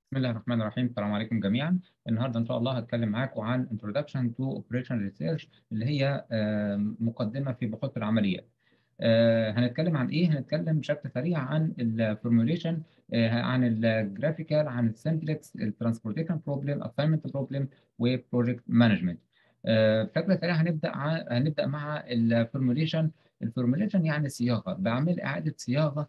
بسم الله الرحمن الرحيم السلام عليكم جميعا النهارده ان شاء الله هتكلم معاكم عن Introduction to Operation Research اللي هي آه، مقدمه في بحوث العمليات آه، هنتكلم عن ايه هنتكلم بشكل سريع عن الفورموليشن عن الجرافيكال عن السمبلكس الترانسبورتيشن بروبلم اساينمنت بروبلم وبروجكت مانجمنت بشكل سريع هنبدا ع- هنبدا مع الفورموليشن الفورموليشن يعني صياغه بعمل اعاده صياغه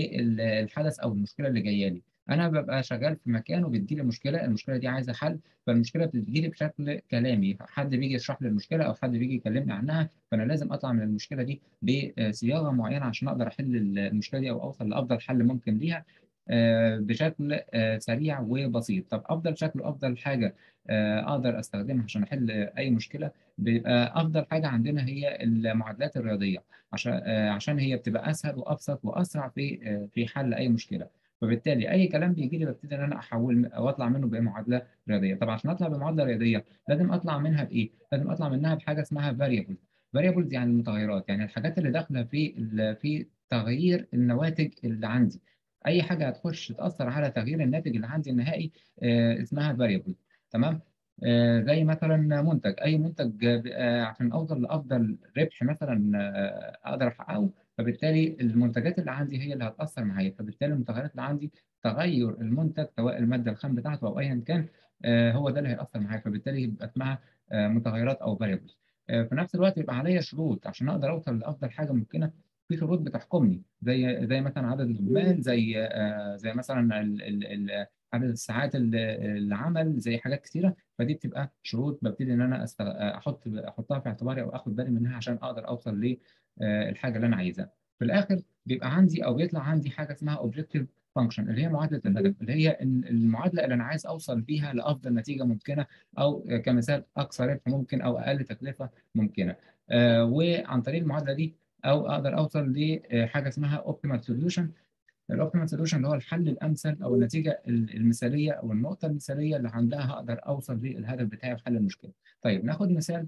للحدث او المشكله اللي جايه لي انا ببقى شغال في مكان وبتجيلي مشكله المشكله دي عايزه حل فالمشكله بتجيلي بشكل كلامي حد بيجي يشرح لي المشكله او حد بيجي يكلمني عنها فانا لازم اطلع من المشكله دي بصياغه معينه عشان اقدر احل المشكله دي او اوصل لافضل حل ممكن ليها آه، بشكل آه، سريع وبسيط طب افضل شكل وافضل حاجه آه، اقدر استخدمها عشان احل اي مشكله بيبقى افضل حاجه عندنا هي المعادلات الرياضيه عشان آه، عشان هي بتبقى اسهل وابسط واسرع في آه، في حل اي مشكله فبالتالي اي كلام بيجي لي ببتدي ان انا احول او اطلع منه بمعادله رياضيه طبعا عشان اطلع بمعادله رياضيه لازم اطلع منها بايه لازم اطلع منها بحاجه اسمها فاريبلز فاريبلز يعني المتغيرات يعني الحاجات اللي داخله في ال- في تغيير النواتج اللي عندي اي حاجه هتخش تاثر على تغيير الناتج اللي عندي النهائي آه، اسمها فاريبل تمام آه، زي مثلا منتج اي منتج آه، عشان اوصل لافضل ربح مثلا آه، اقدر احققه فبالتالي المنتجات اللي عندي هي اللي هتاثر معايا فبالتالي المتغيرات اللي عندي تغير المنتج سواء الماده الخام بتاعته او ايا كان آه، هو ده اللي هياثر معايا فبالتالي يبقى اسمها آه، متغيرات او فاريبلز في نفس الوقت يبقى عليا شروط عشان اقدر اوصل لافضل حاجه ممكنه في شروط بتحكمني زي زي مثلا عدد العمال زي آه، زي مثلا ال- ال- ال- عدد الساعات ال- العمل زي حاجات كتيره فدي بتبقى شروط ببتدي ان انا أست- احط احطها في اعتباري او اخد بالي منها عشان اقدر اوصل للحاجه اللي انا عايزها في الاخر بيبقى عندي او بيطلع عندي حاجه اسمها اوبجكتيف فانكشن اللي هي معادله الهدف اللي هي ال- المعادله اللي انا عايز اوصل بيها لافضل نتيجه ممكنه او كمثال اقصى ربح ممكن او اقل تكلفه ممكنه آه، وعن طريق المعادله دي او اقدر اوصل لحاجه اسمها اوبتيمال سوليوشن الاوبتيمال سوليوشن اللي هو الحل الامثل او النتيجه المثاليه او النقطه المثاليه اللي عندها هقدر اوصل للهدف بتاعي في حل المشكله. طيب ناخد مثال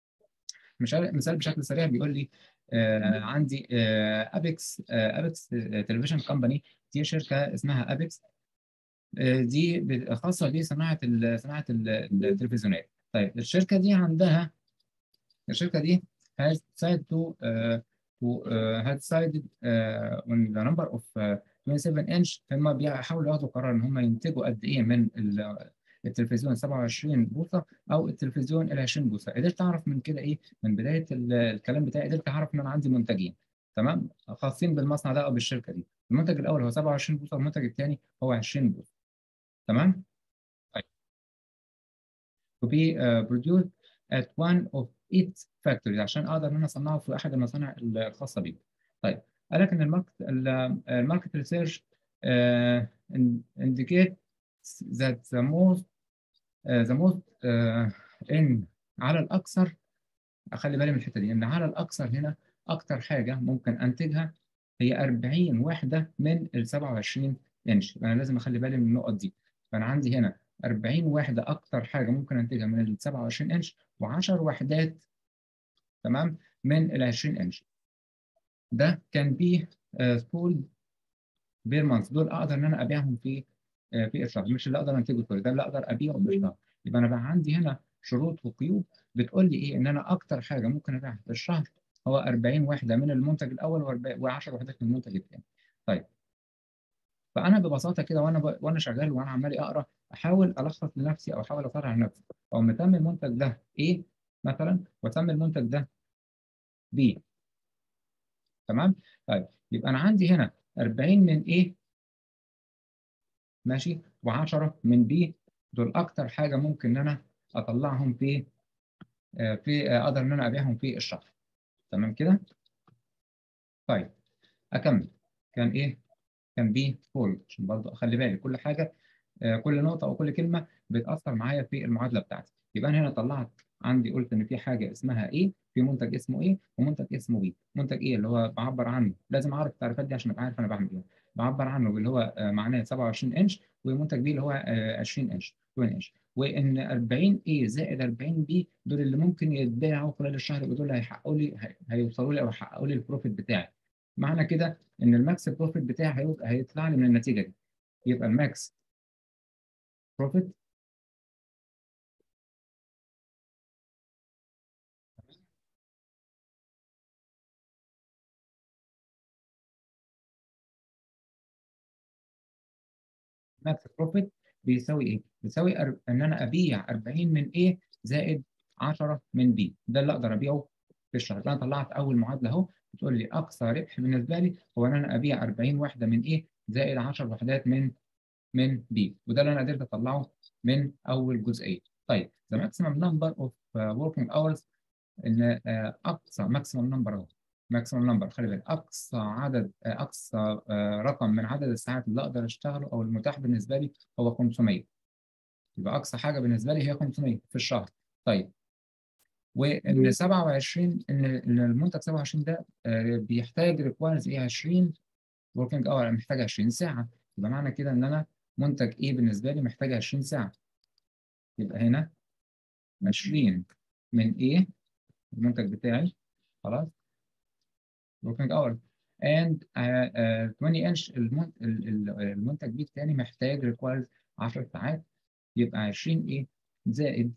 مثال مثال بشكل سريع بيقول لي آه عندي آه ابيكس آه ابيكس تلفزيون كومباني دي شركه اسمها ابيكس آه دي ب- خاصه بصناعه ال- صناعه ال- التلفزيونات. طيب الشركه دي عندها الشركه دي has decided to uh, to uh, has decided uh, on the number of uh, 27 inch هم بيحاولوا ياخدوا قرار ان هم ينتجوا قد ايه من ال- التلفزيون 27 بوصه او التلفزيون ال 20 بوصه قدرت اعرف من كده ايه من بدايه ال- الكلام بتاعي قدرت اعرف ان انا عندي منتجين تمام خاصين بالمصنع ده او بالشركه دي المنتج الاول هو 27 بوصه والمنتج الثاني هو 20 بوصه تمام طيب to be uh, produced at one of its factories عشان اقدر ان انا اصنعه في احد المصانع الخاصه بيه. طيب قال لك ان الماركت الماركت ريسيرش indicate that the most uh, the most uh, in على الاكثر اخلي بالي من الحته دي ان على الاكثر هنا اكتر حاجه ممكن انتجها هي 40 وحده من ال 27 انش انا لازم اخلي بالي من النقط دي فانا عندي هنا 40 وحده اكتر حاجه ممكن انتجها من ال 27 انش و10 وحدات تمام من ال 20 انش ده كان بيه سبول بير مانث دول اقدر ان انا ابيعهم في آه، في الشهر مش اللي اقدر انتجه سوري ده اللي اقدر ابيعه في الشهر يبقى انا بقى عندي هنا شروط وقيود بتقول لي ايه ان انا اكتر حاجه ممكن ابيعها في الشهر هو 40 وحده من المنتج الاول و10 وحدات من المنتج الثاني طيب فانا ببساطه كده وانا ب... وانا شغال وانا عمال اقرا احاول الخص لنفسي او احاول اصارع لنفسي او مسمي المنتج ده ايه مثلا واسمي المنتج ده بي تمام طيب يبقى انا عندي هنا 40 من ايه ماشي و10 من بي دول اكتر حاجه ممكن ان انا اطلعهم في آه، في آه، اقدر ان انا ابيعهم في الشهر تمام كده طيب اكمل كان ايه كان بي فول عشان برضه اخلي بالي كل حاجه آه، كل نقطه او كل كلمه بتاثر معايا في المعادله بتاعتي يبقى انا هنا طلعت عندي قلت ان في حاجه اسمها ايه في منتج اسمه ايه ومنتج اسمه بي منتج ايه اللي هو بعبر عنه لازم اعرف التعريفات دي عشان ابقى عارف انا بعمل ايه بعبر عنه اللي هو آه، معناه 27 انش ومنتج بي اللي هو آه، 20 انش 20 انش وان 40 ايه زائد 40 بي دول اللي ممكن يتباعوا خلال الشهر يبقوا دول اللي هيحققوا لي هي- هيوصلوا لي او هيحققوا لي البروفيت بتاعي معنى كده ان الماكس بروفيت بتاعي هيو- هيطلع لي من النتيجه دي يبقى الماكس بروفيت ماكس بروفيت بيساوي ايه؟ بيساوي أر... ان انا ابيع 40 من ايه زائد 10 من بي ده اللي اقدر ابيعه في الشهر انا طلعت اول معادله اهو بتقول لي اقصى ربح بالنسبه لي هو ان انا ابيع 40 وحده من ايه زائد 10 وحدات من من بي وده اللي انا قدرت اطلعه من اول جزئيه طيب the maximum number of uh, working hours ان uh, اقصى maximum number اهو maximum number خلي بالك اقصى عدد اقصى uh, رقم من عدد الساعات اللي اقدر اشتغله او المتاح بالنسبه لي هو 500 يبقى اقصى حاجه بالنسبه لي هي 500 في الشهر طيب وان 27 ان المنتج 27 ده بيحتاج ريكوايرز ايه 20 وركينج اور محتاج 20 ساعه يبقى معنى كده ان انا منتج ايه بالنسبه لي محتاج 20 ساعه يبقى هنا 20 من ايه المنتج بتاعي خلاص working hour and uh, uh, 20 inch المنتج بي الثاني محتاج requires 10 ساعات يبقى 20 ايه زائد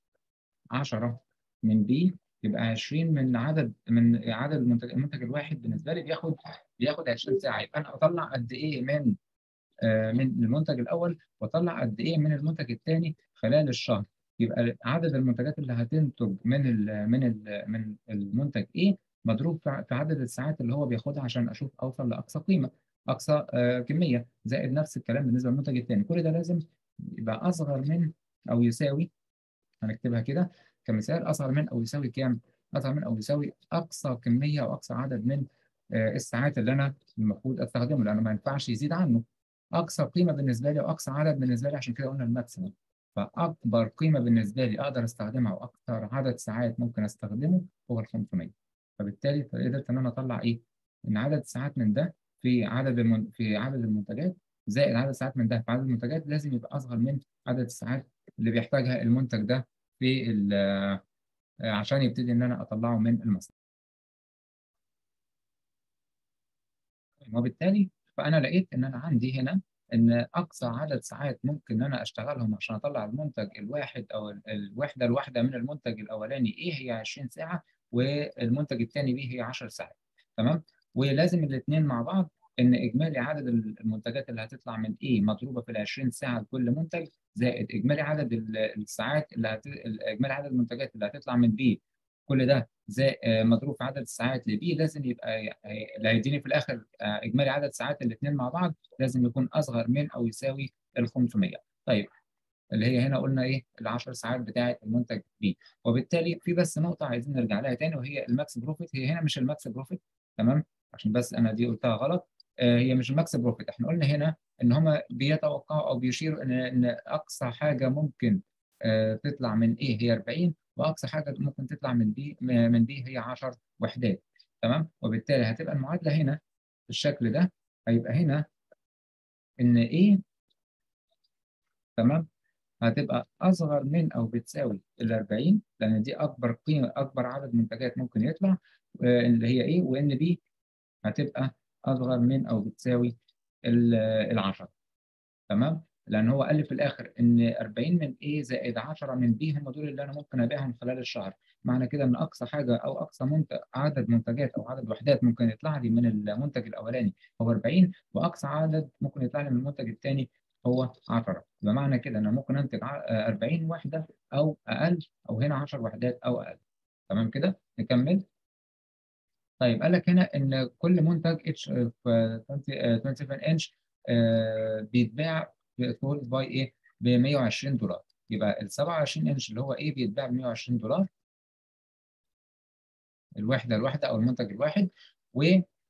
10 من بي يبقى 20 من عدد من عدد المنتج المنتج الواحد بالنسبه لي بياخد بياخد 20 ساعه يبقى انا اطلع قد ايه من آه من المنتج الاول واطلع قد ايه من المنتج الثاني خلال الشهر يبقى عدد المنتجات اللي هتنتج من ال من ال من المنتج ايه مضروب في عدد الساعات اللي هو بياخدها عشان اشوف اوصل لاقصى قيمه اقصى آه كميه زائد نفس الكلام بالنسبه للمنتج الثاني كل ده لازم يبقى اصغر من او يساوي هنكتبها كده كمثال اصغر من او يساوي كام اصغر من او يساوي اقصى كميه او اقصى عدد من آه الساعات اللي انا المفروض استخدمه لانه ما ينفعش يزيد عنه اقصى قيمه بالنسبه لي واقصى عدد بالنسبه لي عشان كده قلنا الماكسيمم فاكبر قيمه بالنسبه لي اقدر استخدمها واكثر عدد ساعات ممكن استخدمه هو ال 500 فبالتالي قدرت ان انا اطلع ايه ان عدد الساعات من ده في عدد المن... في عدد المنتجات زائد عدد الساعات من ده في عدد المنتجات لازم يبقى اصغر من عدد الساعات اللي بيحتاجها المنتج ده في عشان يبتدي ان انا اطلعه من المصنع وبالتالي فانا لقيت ان انا عندي هنا ان اقصى عدد ساعات ممكن ان انا اشتغلهم عشان اطلع المنتج الواحد او الوحده الواحده من المنتج الاولاني ايه هي 20 ساعه والمنتج الثاني بيه هي 10 ساعات تمام ولازم الاثنين مع بعض ان اجمالي عدد المنتجات اللي هتطلع من ايه مضروبه في ال 20 ساعه لكل منتج زائد اجمالي عدد الساعات اللي هت... اجمالي عدد المنتجات اللي هتطلع من بي كل ده زي مضروب في عدد الساعات لبي لازم يبقى اللي هيديني في الاخر اجمالي عدد ساعات الاثنين مع بعض لازم يكون اصغر من او يساوي ال 500 طيب اللي هي هنا قلنا ايه ال 10 ساعات بتاعه المنتج بي وبالتالي في بس نقطه عايزين نرجع لها تاني وهي الماكس بروفيت هي هنا مش الماكس بروفيت تمام عشان بس انا دي قلتها غلط هي مش الماكس بروفيت احنا قلنا هنا ان هم بيتوقعوا او بيشيروا ان ان اقصى حاجه ممكن تطلع من ايه هي 40 واقصى حاجه ممكن تطلع من بي من بي هي 10 وحدات تمام وبالتالي هتبقى المعادله هنا بالشكل ده هيبقى هنا ان ايه تمام هتبقى اصغر من او بتساوي ال 40 لان دي اكبر قيمه اكبر عدد منتجات ممكن يطلع اللي هي ايه وان بي هتبقى اصغر من او بتساوي ال 10 تمام لان هو قال لي في الاخر ان 40 من A زائد 10 من B هم دول اللي انا ممكن ابيعهم خلال الشهر معنى كده ان اقصى حاجه او اقصى منتج عدد منتجات او عدد وحدات ممكن يطلع لي من المنتج الاولاني هو 40 واقصى عدد ممكن يطلع لي من المنتج الثاني هو 10 يبقى معنى كده انا ممكن انتج 40 وحده او اقل او هنا 10 وحدات او اقل تمام كده نكمل طيب قال لك هنا ان كل منتج اتش في 27 انش بيتباع سولد باي ايه ب 120 دولار يبقى ال 27 انش اللي هو ايه بيتباع ب 120 دولار الوحده الواحده او المنتج الواحد و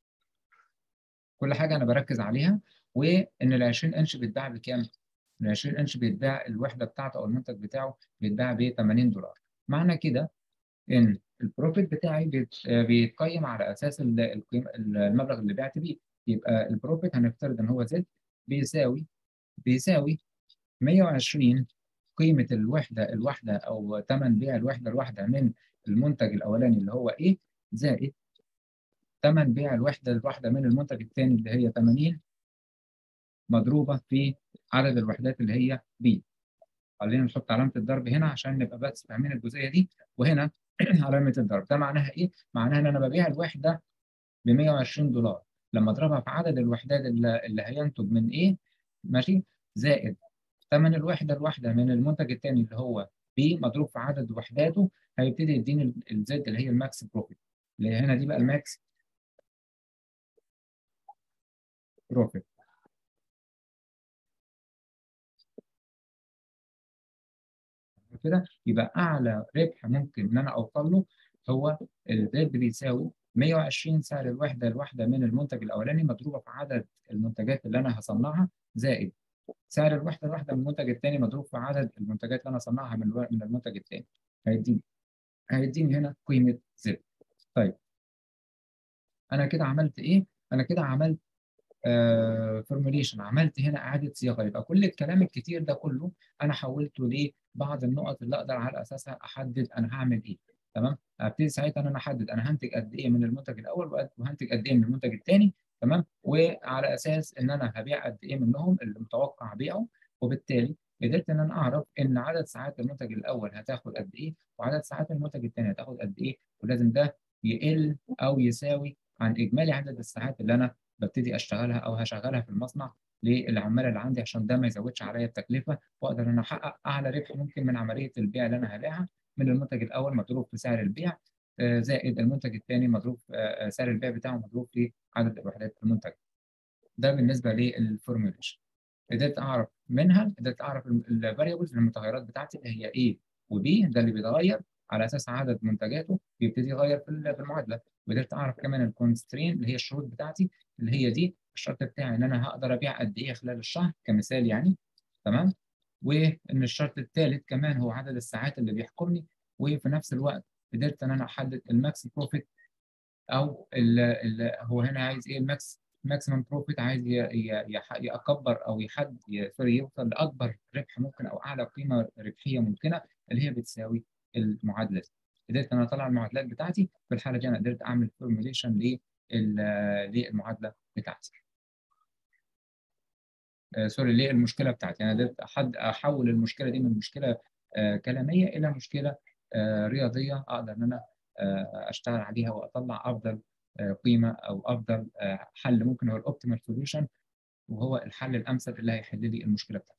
كل حاجه انا بركز عليها وان ال 20 انش بيتباع بكام؟ ال 20 انش بيتباع الوحده بتاعته او المنتج بتاعه بيتباع ب 80 دولار معنى كده ان البروفيت بتاعي بيتقيم على اساس القيمه المبلغ اللي بعت بيه يبقى البروفيت هنفترض ان هو زد بيساوي بيساوي 120 قيمه الوحده الواحده او ثمن بيع الوحده الواحده من المنتج الاولاني اللي هو ايه زائد ثمن بيع الوحده الواحده من المنتج الثاني اللي هي 80 مضروبه في عدد الوحدات اللي هي بي خلينا نحط علامه الضرب هنا عشان نبقى بس فاهمين الجزئيه دي وهنا علامه الضرب ده معناها ايه؟ معناها ان انا ببيع الوحده ب 120 دولار لما اضربها في عدد الوحدات اللي, اللي هينتج من ايه ماشي زائد ثمن الوحده الواحده من المنتج الثاني اللي هو بي مضروب في عدد وحداته هيبتدي يديني الزد اللي هي الماكس بروفيت اللي هنا دي بقى الماكس بروفيت كده يبقى اعلى ربح ممكن ان انا اوصل له هو الزد بيساوي 120 سعر الوحده الواحده من المنتج الاولاني مضروبه في عدد المنتجات اللي انا هصنعها زائد سعر الوحده الواحده من المنتج الثاني مضروب في عدد المنتجات اللي انا هصنعها من من المنتج الثاني هيديني هيديني هنا قيمه زد طيب انا كده عملت ايه؟ انا كده عملت فورموليشن عملت هنا اعاده صياغه يبقى كل الكلام الكتير ده كله انا حولته لبعض النقط اللي اقدر على اساسها احدد انا هعمل ايه تمام ابتدي ساعتها ان انا احدد انا هنتج قد ايه من المنتج الاول وهنتج قد ايه من المنتج الثاني تمام وعلى اساس ان انا هبيع قد ايه منهم اللي متوقع بيعه وبالتالي قدرت ان انا اعرف ان عدد ساعات المنتج الاول هتاخد قد ايه وعدد ساعات المنتج الثاني هتاخد قد ايه ولازم ده يقل او يساوي عن اجمالي عدد الساعات اللي انا ببتدي اشتغلها او هشغلها في المصنع للعماله اللي عندي عشان ده ما يزودش عليا التكلفه واقدر ان انا احقق اعلى ربح ممكن من عمليه البيع اللي انا هبيعها من المنتج الاول مضروب في سعر البيع زائد المنتج الثاني مضروب سعر البيع بتاعه مضروب في عدد الوحدات المنتج ده بالنسبه للفورميوليشن قدرت اعرف منها قدرت اعرف الفاريبلز المتغيرات بتاعتي اللي هي A و B ده اللي بيتغير على اساس عدد منتجاته بيبتدي يغير في المعادله وقدرت اعرف كمان الكونسترين اللي هي الشروط بتاعتي اللي هي دي الشرط بتاعي ان انا هقدر ابيع قد ايه خلال الشهر كمثال يعني تمام وان الشرط الثالث كمان هو عدد الساعات اللي بيحكمني وفي نفس الوقت قدرت ان انا احدد الماكس بروفيت او ال ال هو هنا عايز ايه الماكس ماكسيمم بروفيت عايز يكبر او يحد سوري يوصل لاكبر ربح ممكن او اعلى قيمه ربحيه ممكنه اللي هي بتساوي المعادله دي قدرت انا اطلع المعادلات بتاعتي في الحاله دي انا قدرت اعمل فورميليشن للمعادله بتاعتي آه سوري للمشكله بتاعتي انا قدرت أحد احول المشكله دي من مشكله آه كلاميه الى مشكله آه رياضيه اقدر ان انا اشتغل عليها واطلع افضل قيمه او افضل حل ممكن هو الاوبتيمال سوليوشن وهو الحل الامثل اللي هيحل لي المشكله بتاعتي